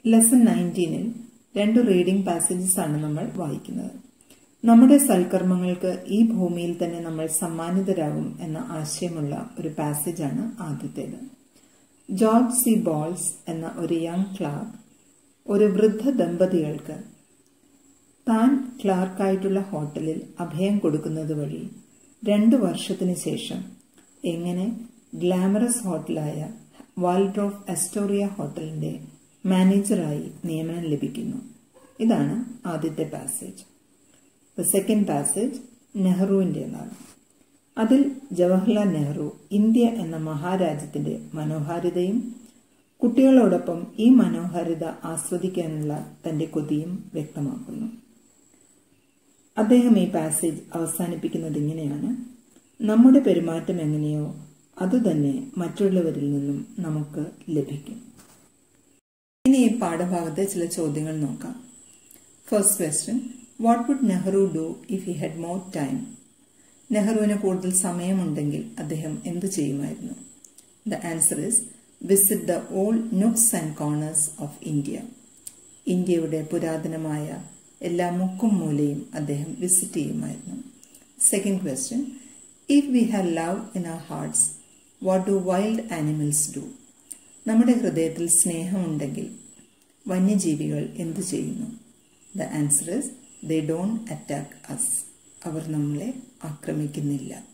lesson നയൻറ്റീനിൽ രണ്ട് reading passages ആണ് നമ്മൾ വായിക്കുന്നത് നമ്മുടെ സൽക്കർമ്മങ്ങൾക്ക് ഈ ഭൂമിയിൽ തന്നെ നമ്മൾ സമ്മാനിതരാകും എന്ന ആശയമുള്ള ഒരു പാസേജാണ് ആദ്യത്തേത് ജോർജ് സി ബോൾസ് എന്ന ഒരു യങ് ക്ലാർക്ക് ഒരു വൃദ്ധ ദമ്പതികൾക്ക് താൻ ക്ലാർക്കായിട്ടുള്ള ഹോട്ടലിൽ അഭയം കൊടുക്കുന്നത് വഴി രണ്ടു വർഷത്തിന് ശേഷം എങ്ങനെ ഗ്ലാമറസ് ഹോട്ടലായ വാൽഡ്രോഫ് അസ്റ്റോറിയ ഹോട്ടലിന്റെ മാനേജറായി നിയമനം ലഭിക്കുന്നു ഇതാണ് ആദ്യത്തെ പാസേജ് ദ സെക്കൻഡ് പാസേജ് നെഹ്റുവിൻ്റെതാണ് അതിൽ ജവഹർലാൽ നെഹ്റു ഇന്ത്യ എന്ന മഹാരാജ്യത്തിന്റെ മനോഹാരിതയും കുട്ടികളോടൊപ്പം ഈ മനോഹാരിത ആസ്വദിക്കാനുള്ള തന്റെ കൊതിയും വ്യക്തമാക്കുന്നു അദ്ദേഹം ഈ പാസേജ് അവസാനിപ്പിക്കുന്നത് ഇങ്ങനെയാണ് നമ്മുടെ പെരുമാറ്റം എങ്ങനെയോ അതുതന്നെ മറ്റുള്ളവരിൽ നിന്നും നമുക്ക് ലഭിക്കും ഇനി ഈ പാഠഭാഗത്തെ ചില ചോദ്യങ്ങൾ നോക്കാം first question what would Nehru do if he had more time നെഹ്റുവിന് കൂടുതൽ സമയമുണ്ടെങ്കിൽ അദ്ദേഹം എന്തു ചെയ്യുമായിരുന്നു the answer is visit the all nooks and corners of India ഇന്ത്യയുടെ പുരാതനമായ എല്ലാ മുക്കും മൂലയും അദ്ദേഹം വിസിറ്റ് ചെയ്യുമായിരുന്നു second question if we have love in our hearts what do wild animals do നമ്മുടെ ഹൃദയത്തിൽ സ്നേഹമുണ്ടെങ്കിൽ വന്യജീവികൾ എന്തു ചെയ്യുന്നു the answer is they don't attack us അവർ നമ്മളെ ആക്രമിക്കുന്നില്ല